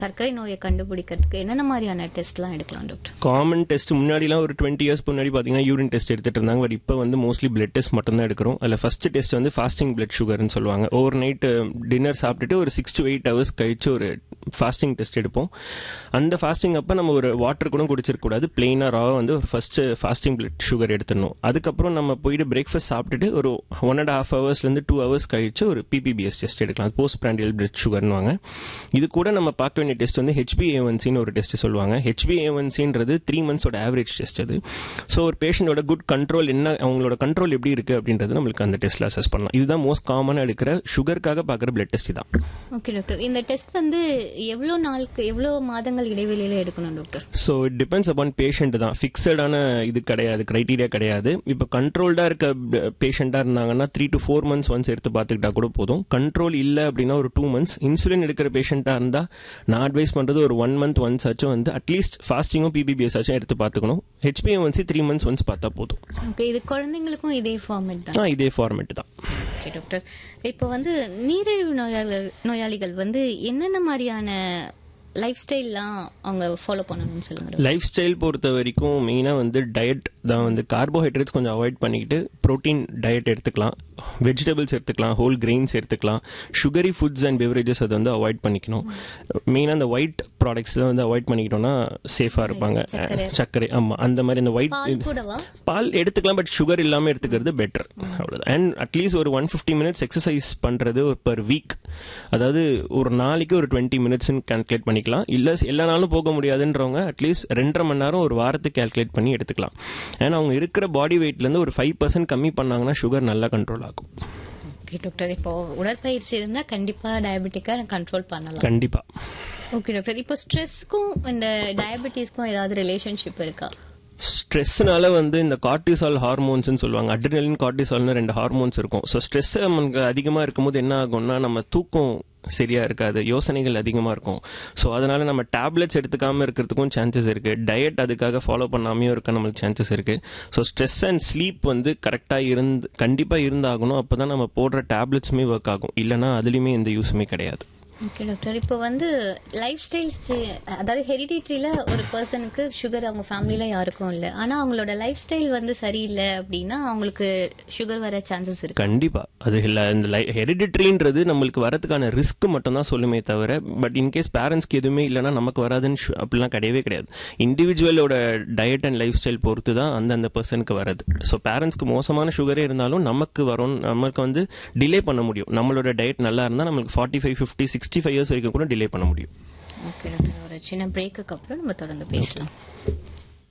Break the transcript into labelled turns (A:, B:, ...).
A: சர்க்கரை நோயை கண்டுபிடிக்கிறதுக்கு என்னென்ன மாதிரியான டெஸ்ட்லாம் எடுக்கலாம் டாக்டர்
B: காமன் டெஸ்ட் முன்னாடிலாம் ஒரு டுவெண்ட்டி இயர்ஸ் முன்னாடி பார்த்தீங்கன்னா யூரின் டெஸ்ட் எடுத்துட்டு இருந்தாங்க பட் இப்போ வந்து மோஸ்ட்லி பிளட் டெஸ்ட் மட்டும் தான் எடுக்கிறோம் அதில் ஃபர்ஸ்ட் டெஸ்ட் வந்து ஃபாஸ்டிங் பிளட் சுகர்னு சொல்லுவாங்க ஓவர் நைட் டின்னர் சாப்பிட்டுட்டு ஒரு சிக்ஸ் டு எயிட் ஹவர்ஸ் கழிச்சு ஒரு ஃபாஸ்டிங் டெஸ்ட் எடுப்போம் அந்த ஃபாஸ்டிங் அப்போ நம்ம ஒரு வாட்டர் கூட குடிச்சிருக்க கூடாது பிளெயினாக ராவாக வந்து ஃபர்ஸ்ட் ஃபாஸ்டிங் பிளட் சுகர் எடுத்துடணும் அதுக்கப்புறம் நம்ம போயிட்டு பிரேக்ஃபாஸ்ட் சாப்பிட்டுட்டு ஒரு ஒன் அண்ட் ஹாஃப் ஹவர்ஸ்லேருந்து டூ ஹவர்ஸ் கழிச்சு ஒரு பிபிபிஎஸ் டெஸ்ட் எடுக்கலாம் போஸ்ட் பிராண்டியல் பிளட் சுகர்னுவாங்க இது கூட நம்ம பார்க்க வேண்டிய டெஸ்ட் வந்து ஹெச்பிஏஒன்சின்னு ஒரு டெஸ்ட் சொல்லுவாங்க ஹெச்பிஏஒன்சின்றது த்ரீ மந்த்ஸோட ஆவரேஜ் டெஸ்ட் அது ஸோ ஒரு பேஷண்டோட குட் கண்ட்ரோல் என்ன அவங்களோட கண்ட்ரோல் எப்படி இருக்கு அப்படின்றது நம்மளுக்கு அந்த டெஸ்ட்ல அசஸ் பண்ணலாம் இதுதான் மோஸ்ட் காமனாக எடுக்கிற சுகருக்காக பார்க்குற பிளட் டெஸ்ட் தான்
A: ஓகே டாக்டர் இந்த டெஸ்ட் வந்து எவ்வளோ நாளுக்கு எவ்வளோ மாதங்கள் இடைவெளியில எடுக்கணும் doctor
B: so it depends upon patient தான் ஃபிக்ஸடான இது கிடையாது கிரைட்டீரியா கிடையாது இப்போ கண்ட்ரோல்டாக இருக்க பேஷண்ட்டாக இருந்தாங்கன்னா three to four months once எடுத்து பார்த்துக்கிட்டா கூட போதும் கண்ட்ரோல் இல்லை அப்படின்னா ஒரு டூ மந்த்ஸ் இன்சுலின் எடுக்கிற பேஷண்ட்டாக இருந்தால் நான் அட்வைஸ் பண்ணுறது ஒரு ஒன் மந்த் ஒன்ஸ் ஆச்சும் வந்து அட்லீஸ்ட் ஃபாஸ்டிங்கும் பிபிபிஎஸ் ஆச்சும் எடுத்து பார்த்துக்கணும் ஹெச்பிஎன்சி த்ரீ மந்த்ஸ் ஒன்ஸ் பார்த்தா போதும்
A: ஓகே இது குழந்தைங்களுக்கும் இதே ஃபார்மேட் தான்
B: ஆ இதே ஃபார்மேட் தான்
A: ஓகே டாக்டர் இப்போ வந்து நீரிழிவு நோயாளிகள் நோயாளிகள் வந்து என்னென்ன மாதிரியான லைஃப் ஸ்டைல்லாம் அவங்க ஃபாலோ பண்ணணும்னு சொல்லுங்க டாக்டர்.
B: லைஃப் ஸ்டைல் பொறுத்த வரைக்கும் மெயினாக வந்து டயட் தான் வந்து கார்போஹைட்ரேட்ஸ் கொஞ்சம் அவாய்ட் பண்ணிக்கிட்டு ப்ரோட்டீன் டயட் எடுத்துக்கலாம் வெஜிடபிள்ஸ் எடுத்துக்கலாம் ஹோல் கிரெயின்ஸ் எடுத்துக்கலாம் சுகரி ஃபுட்ஸ் அண்ட் பெவரேஜஸ் அதை வந்து அவாய்ட் பண்ணிக்கணும் மெயினாக அந்த ஒயிட் ப்ராடக்ட்ஸ் தான் வந்து அவாய்ட் பண்ணிக்கிட்டோம்னா சேஃபாக இருப்பாங்க
A: சர்க்கரை.
B: சர்க்கரை ஆமாம் அந்த மாதிரி இந்த ஒயிட்
A: பால் கூடவா
B: பால் எடுத்துக்கலாம் பட் சுகர் இல்லாமல் எடுத்துக்கிறது பெட்டர் அவ்வளோதான் அண்ட் அட்லீஸ்ட் ஒரு ஒன் ஃபிஃப்டி மினிட்ஸ் எக்ஸசைஸ் பண்ணுறது பர் வீக் அதாவது ஒரு நாளைக்கு ஒரு டுவெண்ட்டி மினிட்ஸ்னு கால்குலேட் பண்ணிக்கலாம் இல்லை எல்லா நாளும் போக முடியாதுன்றவங்க அட்லீஸ்ட் ரெண்டரை மணி நேரம் ஒரு வாரத்துக்கு கால்குலேட் பண்ணி எடுத்துக்கலாம் ஏன்னா அவங்க இருக்கிற பாடி வெயிட்லேருந்து ஒரு ஃபைவ் பர்சன்ட் கம்மி பண்ணாங்கன்னா சுகர் நல்லா கண்ட்ரோல் ஆகும்
A: ஓகே டாக்டர் இப்போ உடற்பயிற்சி இருந்தால் கண்டிப்பாக டயபெட்டிக்கா கண்ட்ரோல் பண்ணலாம்
B: கண்டிப்பாக
A: ஓகே டாக்டர் இப்போ ஸ்ட்ரெஸ்க்கும் இந்த டயபெட்டிஸ்க்கும் ஏதாவது ரிலேஷன்ஷிப் இருக்கா
B: ஸ்ட்ரெஸ்னால வந்து இந்த கார்டிசால் ஹார்மோன்ஸ்னு சொல்லுவாங்க அட்ரினலின் கார்டிசால்னு ரெண்டு ஹார்மோன்ஸ் இருக்கும் ஸோ ஸ்ட்ரெஸ் நமக்கு அதிகமாக இருக்கும்போது என்ன ஆகும்னா நம்ம தூக்கம் சரியா இருக்காது யோசனைகள் அதிகமாக இருக்கும் ஸோ அதனால நம்ம டேப்லெட்ஸ் எடுத்துக்காம இருக்கிறதுக்கும் சான்சஸ் இருக்கு டயட் அதுக்காக ஃபாலோ பண்ணாமையும் இருக்க நம்மளுக்கு சான்சஸ் இருக்கு ஸோ ஸ்ட்ரெஸ் அண்ட் ஸ்லீப் வந்து கரெக்டாக இருந்து கண்டிப்பாக இருந்தாகணும் அப்போ தான் நம்ம போடுற டேப்லெட்ஸுமே ஒர்க் ஆகும் இல்லைனா அதுலேயுமே எந்த யூஸுமே கிடையாது
A: ஓகே டாக்டர் இப்போ வந்து லைஃப் ஸ்டைல் அதாவது ஹெரிடிட்ரியில் ஒரு பர்சனுக்கு சுகர் அவங்க ஃபேமிலியில் யாருக்கும் இல்லை ஆனால் அவங்களோட லைஃப் ஸ்டைல் வந்து சரியில்லை அப்படின்னா அவங்களுக்கு சுகர் வர சான்சஸ் இருக்கு
B: கண்டிப்பா அது இல்லை இந்த ஹெரிடிட்ரின்றது நம்மளுக்கு வரதுக்கான ரிஸ்க் மட்டும் தான் சொல்லுமே தவிர பட் இன்கேஸ் பேரண்ட்ஸ்க்கு எதுவுமே இல்லைன்னா நமக்கு வராதுன்னு சு- அப்படிலாம் கிடையவே கிடையாது இண்டிவிஜுவலோட டயட் அண்ட் லைஃப் ஸ்டைல் பொறுத்து தான் அந்தந்த பர்சனுக்கு வருது ஸோ பேரண்ட்ஸ்க்கு மோசமான சுகரே இருந்தாலும் நமக்கு வரும் நமக்கு வந்து டிலே பண்ண முடியும் நம்மளோட டயட் நல்லா இருந்தால் நம்மளுக்கு forty five fifty sixty five years வரைக்கும் கூட டிலே பண்ண முடியும்
A: ஓகே டாக்டர் ஒரு சின்ன பிரேக்குக்கு அப்புறம் நம்ம தொடர்ந்து பேசலாம்